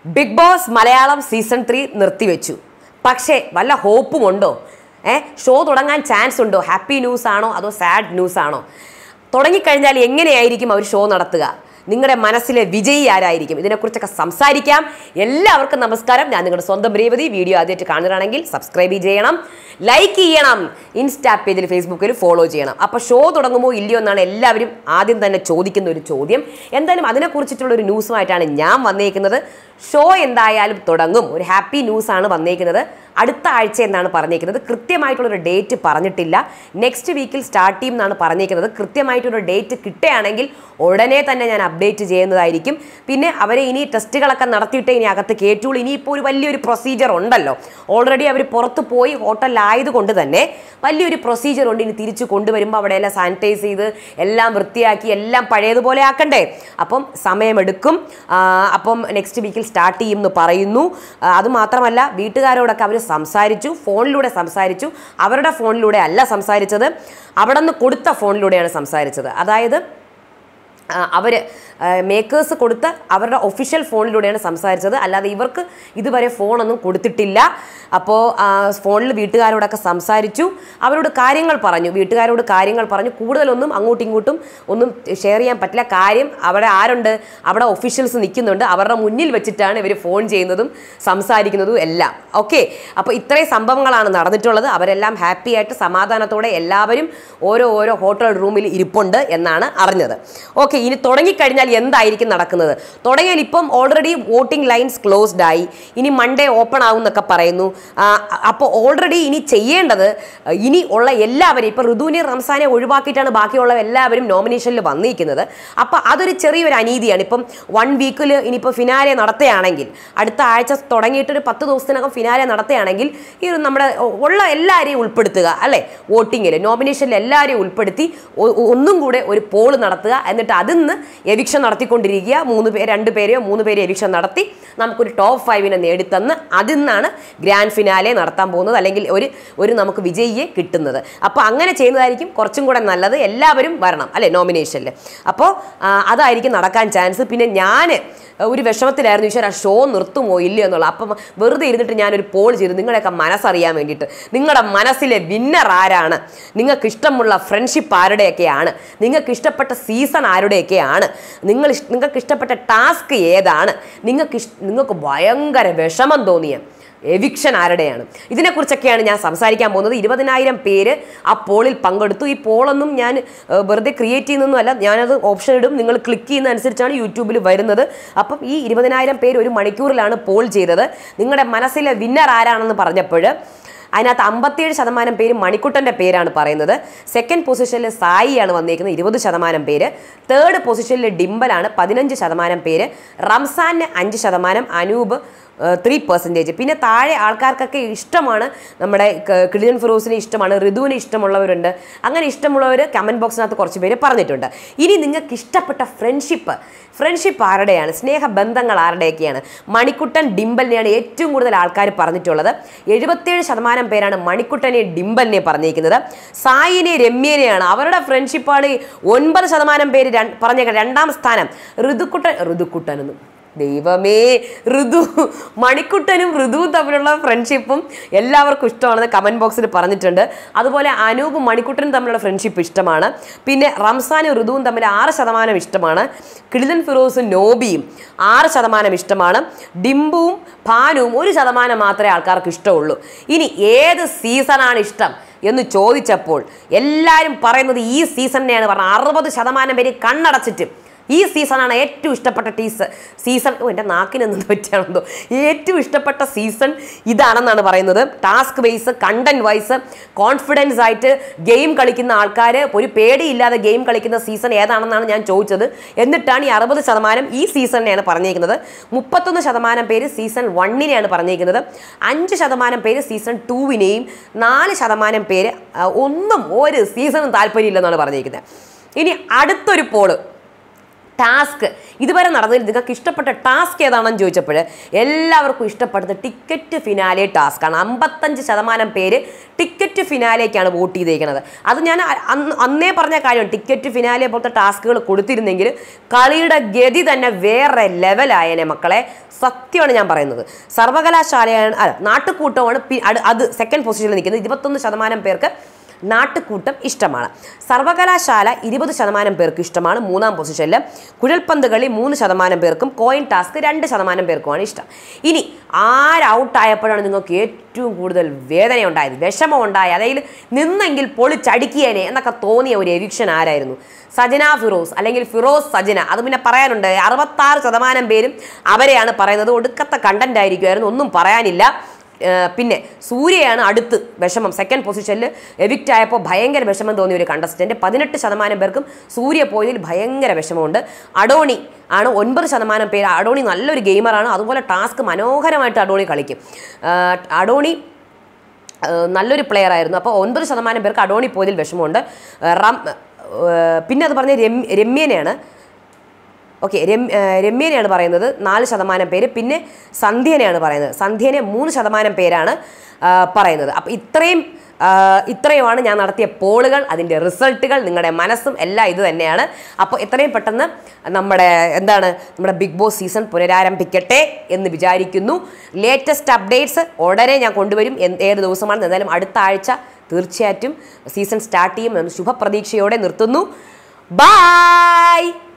big Boss Malayalam season three നിർത്തിവെച്ചു പക്ഷേ വല്ല ഹോപ്പും ഉണ്ടോ ഏ ഷോ തുടങ്ങാൻ ചാൻസ് ഉണ്ടോ ഹാപ്പി ന്യൂസ് ആണോ അതോ സാഡ് ന്യൂസ് ആണോ തുടങ്ങിക്കഴിഞ്ഞാൽ എങ്ങനെയായിരിക്കും അവർ ഷോ നടത്തുക നിങ്ങളുടെ മനസ്സിലെ വിജയി ആരായിരിക്കും ഇതിനെക്കുറിച്ചൊക്കെ സംസാരിക്കാം എല്ലാവർക്കും നമസ്കാരം ഞാൻ നിങ്ങളുടെ സ്വന്തം രേവതി വീഡിയോ ആദ്യമായിട്ട് കാണുകയാണെങ്കിൽ സബ്സ്ക്രൈബ് ചെയ്യണം ലൈക്ക് ചെയ്യണം ഇൻസ്റ്റാ പേജിൽ ഫേസ്ബുക്കിൽ ഫോളോ ചെയ്യണം അപ്പോൾ ഷോ തുടങ്ങുമോ ഇല്ലയോ എന്നാണ് എല്ലാവരും ആദ്യം തന്നെ ചോദിക്കുന്ന ഒരു ചോദ്യം എന്തായാലും അതിനെക്കുറിച്ചിട്ടുള്ള ഒരു ന്യൂസുമായിട്ടാണ് ഞാൻ വന്നേക്കുന്നത് ഷോ എന്തായാലും തുടങ്ങും ഒരു ഹാപ്പി ന്യൂസാണ് വന്നേക്കുന്നത് അടുത്ത ആഴ്ച എന്നാണ് പറഞ്ഞേക്കുന്നത് കൃത്യമായിട്ടുള്ളൊരു ഡേറ്റ് പറഞ്ഞിട്ടില്ല നെക്സ്റ്റ് വീക്കിൽ സ്റ്റാർട്ട് ചെയ്യും എന്നാണ് പറഞ്ഞേക്കുന്നത് കൃത്യമായിട്ടൊരു ഡേറ്റ് കിട്ടുകയാണെങ്കിൽ ഉടനെ തന്നെ ഞാൻ അപ്ഡേറ്റ് ചെയ്യുന്നതായിരിക്കും പിന്നെ അവരെ ഇനി ടെസ്റ്റുകളൊക്കെ നടത്തിയിട്ടേ ഇനി അകത്ത് കേട്ടുള്ളൂ ഇനിയിപ്പോൾ ഒരു വലിയൊരു പ്രൊസീജിയർ ഉണ്ടല്ലോ ഓൾറെഡി അവർ പുറത്ത് പോയി ഹോട്ടലിലായതുകൊണ്ട് തന്നെ വലിയൊരു പ്രൊസീജിയർ ഉണ്ട് ഇനി തിരിച്ച് കൊണ്ടുവരുമ്പോൾ അവിടെ എല്ലാം സാനിറ്റൈസ് ചെയ്ത് എല്ലാം വൃത്തിയാക്കി എല്ലാം പഴയതുപോലെ ആക്കണ്ടേ അപ്പം സമയമെടുക്കും ആ, അപ്പം നെക്സ്റ്റ് വീക്കിൽ സ്റ്റാർട്ട് ചെയ്യും എന്ന് പറയുന്നു ആ, അതുമാത്രമല്ല വീട്ടുകാരോടൊക്കെ അവർ സംസാരിച്ചു ഫോണിലൂടെ സംസാരിച്ചു അവരുടെ ഫോണിലൂടെ അല്ല സംസാരിച്ചത് അവിടെ നിന്ന് കൊടുത്ത ഫോണിലൂടെയാണ് സംസാരിച്ചത് അതായത് അവർ മേക്കേഴ്സ് കൊടുത്ത അവരുടെ ഒഫീഷ്യൽ ഫോണിലൂടെയാണ് സംസാരിച്ചത് അല്ലാതെ ഇവർക്ക് ഇതുവരെ ഫോണൊന്നും കൊടുത്തിട്ടില്ല അപ്പോൾ ഫോണിൽ വീട്ടുകാരോടൊക്കെ സംസാരിച്ചു അവരോട് കാര്യങ്ങൾ പറഞ്ഞു വീട്ടുകാരോട് കാര്യങ്ങൾ പറഞ്ഞു കൂടുതലൊന്നും അങ്ങോട്ടും ഇങ്ങോട്ടും ഒന്നും ഷെയർ ചെയ്യാൻ പറ്റില്ല കാര്യം അവിടെ ആരുണ്ട് അവിടെ ഒഫീഷ്യൽസ് നിൽക്കുന്നുണ്ട് അവരുടെ മുന്നിൽ വെച്ചിട്ടാണ് ഇവർ ഫോൺ ചെയ്യുന്നതും സംസാരിക്കുന്നതും എല്ലാം ഓക്കെ അപ്പോൾ ഇത്രയും സംഭവങ്ങളാണ് നടന്നിട്ടുള്ളത് അവരെല്ലാം ഹാപ്പി ആയിട്ട് സമാധാനത്തോടെ എല്ലാവരും ഓരോ ഓരോ ഹോട്ടൽ റൂമിൽ ഇരിപ്പുണ്ട് എന്നാണ് അറിഞ്ഞത് ഓക്കെ ഇനി തുടങ്ങിക്കഴിഞ്ഞാൽ എന്തായിരിക്കും നടക്കുന്നത് തുടങ്ങിയാൽ ഇപ്പം ഓൾറെഡി വോട്ടിംഗ് ലൈൻസ് ക്ലോസ്ഡ് ആയി ഇനി മൺഡേ ഓപ്പൺ ആവും എന്നൊക്കെ പറയുന്നു അപ്പോൾ ഓൾറെഡി ഇനി ചെയ്യേണ്ടത് ആ, ഇനി ഉള്ള എല്ലാവരും ഇപ്പം ഋതുവിനെ റംസാനെ ഒഴിവാക്കിയിട്ടാണ് ബാക്കിയുള്ള എല്ലാവരും നോമിനേഷനിൽ വന്നിരിക്കുന്നത് അപ്പോൾ അതൊരു ചെറിയൊരു അനീതിയാണ് ഇപ്പം വൺ വീക്കിൽ ഇനിയിപ്പോൾ ഫിനാലെ നടത്തുകയാണെങ്കിൽ അടുത്ത ആഴ്ച തുടങ്ങിയിട്ട് ഒരു പത്ത് ദിവസത്തിനകം ഫിനാലെ നടത്തുകയാണെങ്കിൽ ഈ ഒരു നമ്മുടെ ഉള്ള എല്ലാവരെയും ഉൾപ്പെടുത്തുക അല്ലേ വോട്ടിങ്ങിൽ നോമിനേഷനിൽ എല്ലാവരെയും ഉൾപ്പെടുത്തി ഒ- ഒ- ഒന്നും കൂടെ ഒരു പോൾ നടത്തുക എന്നിട്ട് അതിൽ നിന്ന് എവിക്ഷൻ നടത്തിക്കൊണ്ടിരിക്കുക മൂന്ന് പേര് രണ്ട് പേരെയോ മൂന്ന് പേരെയോ എവിക്ഷൻ നടത്തി നമുക്കൊരു ടോപ്പ് ഫൈവിനെ നേടിത്തന്ന് അതിൽ നിന്നാണ് ഗ്രാൻഡ് ഫിനാലെ നടത്താൻ പോകുന്നത് അല്ലെങ്കിൽ ഒരു ഒരു നമുക്ക് വിജയിയെ കിട്ടുന്നത് അപ്പോൾ അങ്ങനെ ചെയ്യുന്നതായിരിക്കും കുറച്ചും കൂടെ നല്ലത് എല്ലാവരും വരണം അല്ലേ നോമിനേഷനിൽ അപ്പോൾ ആ, അതായിരിക്കും നടക്കാൻ ചാൻസ് പിന്നെ ഞാൻ ഒരു വിഷമത്തിലായിരുന്നു ഈശ്വര ഷോ നിർത്തുമോ ഇല്ലയോ എന്നുള്ള അപ്പം വെറുതെ ഇരുന്നിട്ട് ഞാനൊരു പോൾ ചെയ്തു നിങ്ങളുടെയൊക്കെ മനസ്സറിയാൻ വേണ്ടിയിട്ട് നിങ്ങളുടെ മനസ്സിലെ വിന്നർ ആരാണ് നിങ്ങൾക്ക് ഇഷ്ടമുള്ള ഫ്രണ്ട്ഷിപ്പ് ആരുടെയൊക്കെയാണ് നിങ്ങൾക്ക് ഇഷ്ടപ്പെട്ട സീസൺ ആരുടെയൊക്കെയാണ് നിങ്ങൾ ഇഷ്- നിങ്ങൾക്ക് ഇഷ്ടപ്പെട്ട ടാസ്ക് ഏതാണ് നിങ്ങൾക്ക് ഇഷ്- നിങ്ങൾക്ക് ഭയങ്കര വിഷമം തോന്നിയ എവിക്ഷൻ ആരുടെയാണ് ഇതിനെക്കുറിച്ചൊക്കെയാണ് ഞാൻ സംസാരിക്കാൻ പോകുന്നത് ഇരുപതിനായിരം പേര് ആ പോളിൽ പങ്കെടുത്തു ഈ പോളൊന്നും ഞാൻ ഏഹ്, വെറുതെ ക്രിയേറ്റ് ചെയ്യുന്നൊന്നുമല്ല ഞാനത് ഓപ്ഷൻ ഇടും നിങ്ങൾ ക്ലിക്ക് ചെയ്യുന്ന അനുസരിച്ചാണ് യൂട്യൂബിൽ വരുന്നത് അപ്പം ഈ ഇരുപതിനായിരം പേര് ഒരു മണിക്കൂറിലാണ് പോൾ ചെയ്തത് നിങ്ങളുടെ മനസ്സിലെ വിന്നർ ആരാണെന്ന് പറഞ്ഞപ്പോൾ അതിനകത്ത് അമ്പത്തിയേഴ് ശതമാനം പേര് മണിക്കുട്ടൻ്റെ പേരാണ് പറയുന്നത് സെക്കൻഡ് പൊസിഷനിൽ സായിയാണ് വന്നിരിക്കുന്നത് ഇരുപത് ശതമാനം പേര് തേർഡ് പൊസിഷനിൽ ഡിംബലാണ് പതിനഞ്ച് ശതമാനം പേര് റംസാന് അഞ്ച് ശതമാനം അനൂപ് ത്രീ പെർസെൻറ്റേജ് പിന്നെ താഴെ ആൾക്കാർക്കൊക്കെ ഇഷ്ടമാണ് നമ്മുടെ ക- കിളിയൻ ഫിറോസിനെ ഇഷ്ടമാണ് ഋതുവിനെ ഇഷ്ടമുള്ളവരുണ്ട് അങ്ങനെ ഇഷ്ടമുള്ളവർ കമൻറ്റ് ബോക്സിനകത്ത് കുറച്ച് പേര് പറഞ്ഞിട്ടുണ്ട് ഇനി നിങ്ങൾക്ക് ഇഷ്ടപ്പെട്ട ഫ്രണ്ട്ഷിപ്പ് ഫ്രണ്ട്ഷിപ്പ് ആരുടെയാണ് സ്നേഹബന്ധങ്ങൾ ആരുടെയൊക്കെയാണ് മണിക്കുട്ടൻ ഡിംബലിനെയാണ് ഏറ്റവും കൂടുതൽ ആൾക്കാർ പറഞ്ഞിട്ടുള്ളത് എഴുപത്തേഴ് ശതമാനം പേരാണ് മണിക്കുട്ടനെ ഡിംബലിനെ പറഞ്ഞിരിക്കുന്നത് സായിനെ രമ്യനെയാണ് അവരുടെ ഫ്രണ്ട്ഷിപ്പാണ് ഈ ഒൻപത് ശതമാനം പേര് രണ്ട്- പറഞ്ഞേക്കുന്നത് രണ്ടാം സ്ഥാനം ഋതുക്കുട്ടൻ ഋതുക്കുട്ടനൊന്നും ദൈവമേ ഋതു മണിക്കുട്ടനും ഋതുവും തമ്മിലുള്ള ഫ്രണ്ട്ഷിപ്പും എല്ലാവർക്കും ഇഷ്ടമാണെന്ന് കമൻറ്റ് ബോക്സിൽ പറഞ്ഞിട്ടുണ്ട് അതുപോലെ അനൂപും മണിക്കുട്ടനും തമ്മിലുള്ള ഫ്രണ്ട്ഷിപ്പ് ഇഷ്ടമാണ് പിന്നെ റംസാനും ഋതുവും തമ്മിൽ ആറ് ശതമാനം ഇഷ്ടമാണ് കിളിലൻ ഫിറോസും നോബിയും ആറ് ശതമാനം ഇഷ്ടമാണ് ഡിംബുവും ഭാനുവും ഒരു ശതമാനം മാത്രമേ ആൾക്കാർക്ക് ഇഷ്ടമുള്ളൂ ഇനി ഏത് സീസണാണ് ഇഷ്ടം എന്ന് ചോദിച്ചപ്പോൾ എല്ലാവരും പറയുന്നത് ഈ സീസണിനെയാണ് പറഞ്ഞത് അറുപത് ശതമാനം പേര് കണ്ണടച്ചിട്ട് ഈ സീസണാണ് ഏറ്റവും ഇഷ്ടപ്പെട്ട ടീസ് സീസൺ ഓ എൻ്റെ നാക്കിനൊന്നും പറ്റിയാണെന്തോ ഏറ്റവും ഇഷ്ടപ്പെട്ട സീസൺ ഇതാണെന്നാണ് പറയുന്നത് task wise content wise confidence ആയിട്ട് ഗെയിം കളിക്കുന്ന ആൾക്കാർ ഒരു പേടിയില്ലാതെ ഗെയിം കളിക്കുന്ന സീസൺ ഏതാണെന്നാണ് ഞാൻ ചോദിച്ചത് എന്നിട്ടാണ് ഈ അറുപത് ശതമാനം ഈ സീസണിനെയാണ് പറഞ്ഞിരിക്കുന്നത് മുപ്പത്തൊന്ന് ശതമാനം പേര് സീസൺ വണ്ണിനെയാണ് പറഞ്ഞിരിക്കുന്നത് അഞ്ച് ശതമാനം പേര് സീസൺ ടൂവിനെയും നാല് ശതമാനം പേര് ആ, ഒന്നും ഒരു സീസണും താല്പര്യമില്ലെന്നാണ് പറഞ്ഞിരിക്കുന്നത് ഇനി അടുത്തൊരു പോള് ടാസ്ക് ഇതുവരെ നടന്നതിൽ നിങ്ങൾക്ക് ഇഷ്ടപ്പെട്ട ടാസ്ക് ഏതാണെന്ന് ചോദിച്ചപ്പോൾ എല്ലാവർക്കും ഇഷ്ടപ്പെട്ടത് ടിക്കറ്റ് ഫിനാലെ ടാസ്ക് ആണ് അമ്പത്തഞ്ച് ശതമാനം പേര് ടിക്കറ്റ് ഫിനാലേക്കാണ് വോട്ട് ചെയ്തേക്കുന്നത് അത് ഞാൻ അ- അന്ന് അന്നേ പറഞ്ഞ കാര്യം ടിക്കറ്റ് ഫിനാലെ പോലത്തെ ടാസ്കുകൾ കൊടുത്തിരുന്നെങ്കിൽ കളിയുടെ ഗതി തന്നെ വേറെ ലെവലായേനെ മക്കളെ സത്യമാണ് ഞാൻ പറയുന്നത് സർവകലാശാലയാണ് അല്ല നാട്ടുകൂട്ടമാണ് പി- അത് അത് സെക്കൻഡ് പൊസിഷനിൽ നിൽക്കുന്നത് ഇരുപത്തൊന്ന് ശതമാനം പേർക്ക് നാട്ടുകൂട്ടം ഇഷ്ടമാണ് സർവകലാശാല ഇരുപത് ശതമാനം പേർക്ക് ഇഷ്ടമാണ് മൂന്നാം പൊസിഷനിൽ കുഴൽപ്പന്ത് കളി മൂന്ന് ശതമാനം പേർക്കും കോയിൻ ടാസ്ക് രണ്ട് ശതമാനം പേർക്കുമാണ് ഇഷ്ടം ഇനി ആര് ഔട്ടായപ്പോഴാണ് നിങ്ങൾക്ക് ഏറ്റവും കൂടുതൽ വേദന ഉണ്ടായത് വിഷമം ഉണ്ടായത് അതായത് നിന്നെങ്കിൽ പൊളിച്ചടിക്കിയേനെ എന്നൊക്കെ തോന്നിയ ഒരു എവിക്ഷൻ ആരായിരുന്നു സജന ഫിറോസ് അല്ലെങ്കിൽ ഫിറോസ് സജന അത് പിന്നെ പറയാനുണ്ട് അറുപത്താറ് ശതമാനം പേരും അവരെയാണ് പറയുന്നത് ഒടുക്കത്തെ കണ്ടന്റ് ആയിരിക്കുമായിരുന്നു ഒന്നും പറയാനില്ല ഏഹ് പിന്നെ സൂര്യയാണ് അടുത്ത് വിഷമം സെക്കൻഡ് പൊസിഷനിൽ എവിക്റ്റ് ആയപ്പോൾ ഭയങ്കര വിഷമം തോന്നിയ ഒരു കണ്ടസ്റ്റന്റ് പതിനെട്ട് ശതമാനം പേർക്കും സൂര്യ പോയതിൽ ഭയങ്കര വിഷമമുണ്ട് അഡോണി ആണ് ഒൻപത് ശതമാനം പേര് അഡോണി നല്ലൊരു ഗെയിമറാണ് അതുപോലെ ടാസ്ക് മനോഹരമായിട്ട് അഡോണി കളിക്കും ഏഹ് അഡോണി ഏഹ് നല്ലൊരു പ്ലെയർ ആയിരുന്നു അപ്പോൾ ഒൻപത് ശതമാനം പേർക്ക് അഡോണി പോയതിൽ വിഷമമുണ്ട് ഏഹ് റം ഏഹ് പിന്നെ അത് പറഞ്ഞ രമ്യ രമ്യനെയാണ് ഓക്കെ രം ഏഹ് രമ്യനെയാണ് പറയുന്നത് നാല് ശതമാനം പേര് പിന്നെ സന്ധ്യനെയാണ് പറയുന്നത് സന്ധ്യനെ മൂന്ന് ശതമാനം പേരാണ് ആ, പറയുന്നത് അപ്പോൾ ഇത്രയും ആ, ഇത്രയുമാണ് ഞാൻ നടത്തിയ പോളുകൾ അതിൻ്റെ റിസൾട്ടുകൾ നിങ്ങളുടെ മനസ്സും എല്ലാം ഇത് തന്നെയാണ് അപ്പോൾ എത്രയും പെട്ടെന്ന് നമ്മുടെ എന്താണ് നമ്മുടെ ബിഗ് ബോസ് സീസൺ പുനരാരംഭിക്കട്ടെ എന്ന് വിചാരിക്കുന്നു ലേറ്റസ്റ്റ് അപ്ഡേറ്റ്സ് ഉടനെ ഞാൻ കൊണ്ടുവരും എന്ത് ഏത് ദിവസമാണ് എന്തായാലും അടുത്ത ആഴ്ച തീർച്ചയായിട്ടും സീസൺ സ്റ്റാർട്ട് ചെയ്യും എന്ന് ശുഭപ്രതീക്ഷയോടെ നിർത്തുന്നു ബായ്